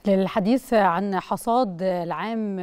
للحديث عن حصاد العام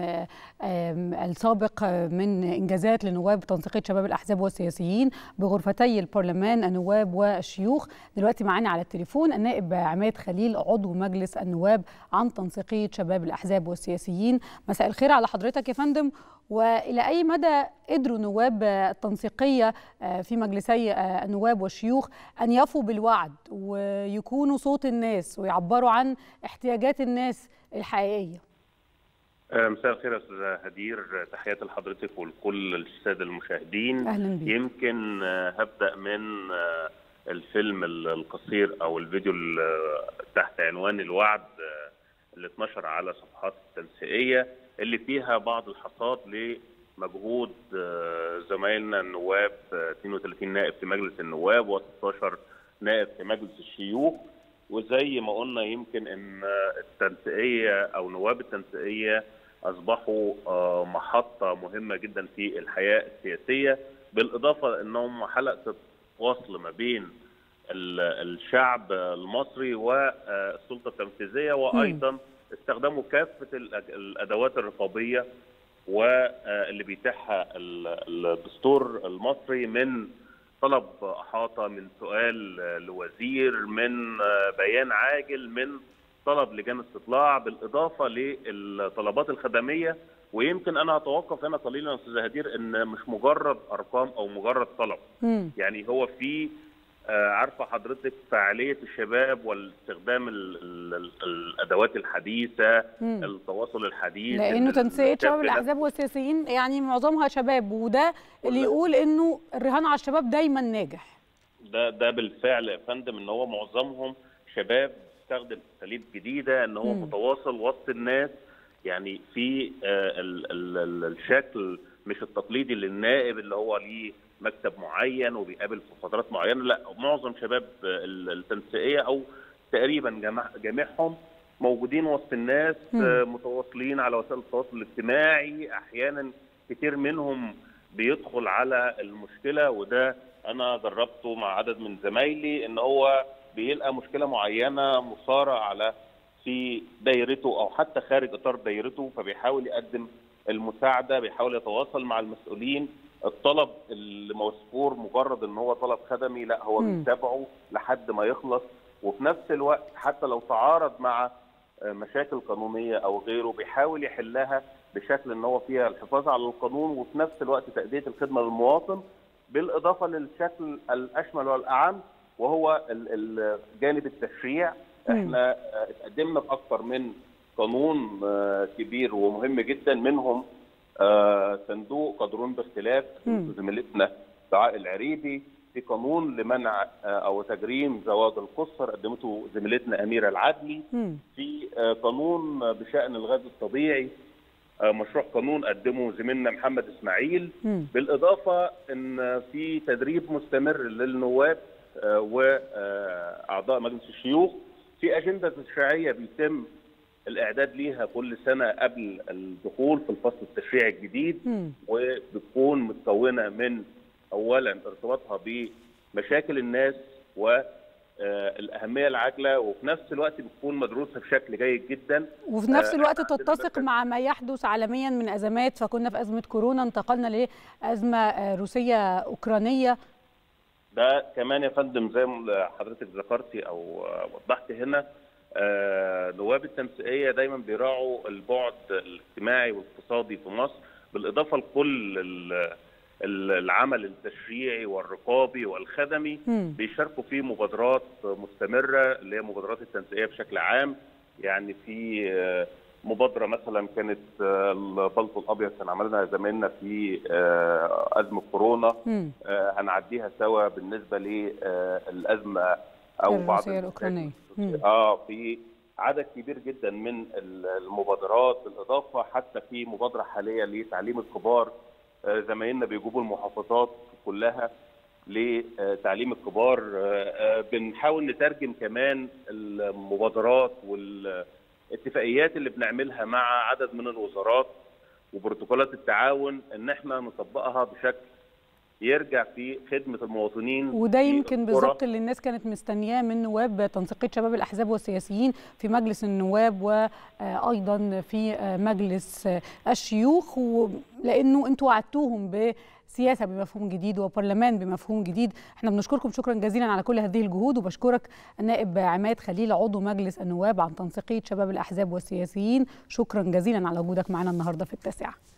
السابق من انجازات لنواب تنسيقيه شباب الاحزاب والسياسيين بغرفتي البرلمان النواب والشيوخ دلوقتي معانا على التليفون النائب عماد خليل عضو مجلس النواب عن تنسيقيه شباب الاحزاب والسياسيين مساء الخير على حضرتك يا فندم والى اي مدى قدروا نواب التنسيقيه في مجلسي النواب والشيوخ ان يفوا بالوعد ويكونوا صوت الناس ويعبروا عن احتياجات الناس الحقيقيه مساء الخير يا استاذه هدير تحياتي لحضرتك ولكل الساده المشاهدين اهلا بيك يمكن هبدا من الفيلم القصير او الفيديو تحت عنوان الوعد اللي اتنشر على صفحات التنسيقيه اللي فيها بعض الحصاد لمجهود زمايلنا النواب 32 نائب في مجلس النواب و16 نائب في مجلس الشيوخ وزي ما قلنا يمكن ان التنسيقيه او نواب التنسيقيه اصبحوا محطه مهمه جدا في الحياه السياسيه بالاضافه انهم حلقه وصل ما بين الشعب المصري والسلطه التنفيذيه وايضا استخدموا كافه الادوات الرقابيه واللي بيتيحها الدستور المصري من طلب احاطه من سؤال لوزير من بيان عاجل من طلب لجان استطلاع بالاضافه للطلبات الخدميه ويمكن انا اتوقف هنا قليلا استاذ هدير ان مش مجرد ارقام او مجرد طلب مم. يعني هو في عارفه حضرتك فعاليه الشباب والاستخدام ال ال الادوات الحديثه مم. التواصل الحديث لانه تنسيق شباب الاحزاب والسياسيين يعني معظمها شباب وده اللي يقول انه الرهان على الشباب دايما ناجح ده ده بالفعل يا فندم ان هو معظمهم شباب بيستخدم اساليب جديده ان هو مم. متواصل وسط الناس يعني في ال ال ال الشكل مش التقليدي للنائب اللي هو ليه مكتب معين وبيقابل في فترات معينه لا معظم شباب التنسيقيه او تقريبا جميع جميعهم موجودين وسط الناس مم. متواصلين على وسائل التواصل الاجتماعي احيانا كتير منهم بيدخل على المشكله وده انا جربته مع عدد من زمايلي ان هو بيلقى مشكله معينه مثاره على في دايرته او حتى خارج اطار دايرته فبيحاول يقدم المساعده بيحاول يتواصل مع المسؤولين الطلب المذكور مجرد ان هو طلب خدمي لا هو مم. بيتابعه لحد ما يخلص وفي نفس الوقت حتى لو تعارض مع مشاكل قانونيه او غيره بيحاول يحلها بشكل ان هو فيها الحفاظ على القانون وفي نفس الوقت تاديه الخدمه للمواطن بالاضافه للشكل الاشمل والاعم وهو ال- ال- جانب التشريع مم. احنا اتقدمنا باكثر من قانون آه، كبير ومهم جدا منهم آه، صندوق قدرون باختلاف مم. زميلتنا دعاء العريبي في قانون لمنع آه، او تجريم زواج القصر قدمته زميلتنا اميره العدلي مم. في آه، قانون بشان الغاز الطبيعي آه، مشروع قانون قدمه زميلنا محمد اسماعيل مم. بالاضافه ان في تدريب مستمر للنواب آه، واعضاء مجلس الشيوخ في اجنده تشريعيه بيتم الاعداد ليها كل سنه قبل الدخول في الفصل التشريعي الجديد مم. وبتكون متكونه من اولا ارتباطها بمشاكل الناس والاهميه العاجله وفي نفس الوقت بتكون مدروسه بشكل جيد جدا وفي نفس آه، الوقت عندنا تتسق مثلاً- مع ما يحدث عالميا من ازمات فكنا في ازمه كورونا انتقلنا لازمه آه، روسيه اوكرانيه ده كمان يا فندم زي ما حضرتك ذكرتي او وضحت هنا آه، نواب التنسيقيه دايما بيراعوا البعد الاجتماعي والاقتصادي في مصر بالاضافه لكل ال- ال- العمل التشريعي والرقابي والخدمي مم. بيشاركوا في مبادرات مستمره اللي هي مبادرات التنسيقيه بشكل عام يعني في آه، مبادره مثلا كانت آه، البلطو الابيض كان عملنا زمايلنا في آه، ازمه كورونا مم. آه، هنعديها سوا بالنسبه للازمه او بعض الروسية المشاكل. الأوكرانية. مم. اه في عدد كبير جدا من ال- المبادرات بالاضافه حتى في مبادره حاليه لتعليم الكبار آه، زمايلنا بيجيبوا المحافظات كلها لتعليم الكبار آه، آه، بنحاول نترجم كمان المبادرات والاتفاقيات اللي بنعملها مع عدد من الوزارات وبروتوكولات التعاون ان احنا نطبقها بشكل يرجع في خدمه المواطنين وده في يمكن القرى. بالظبط اللي الناس كانت مستنياه من نواب تنسيقيه شباب الاحزاب والسياسيين في مجلس النواب وايضا في مجلس الشيوخ لانه انتوا وعدتوهم ب سياسه بمفهوم جديد وبرلمان بمفهوم جديد احنا بنشكركم شكرا جزيلا على كل هذه الجهود وبشكرك النائب عماد خليل عضو مجلس النواب عن تنسيقيه شباب الاحزاب والسياسيين شكرا جزيلا على وجودك معنا النهارده في التاسعه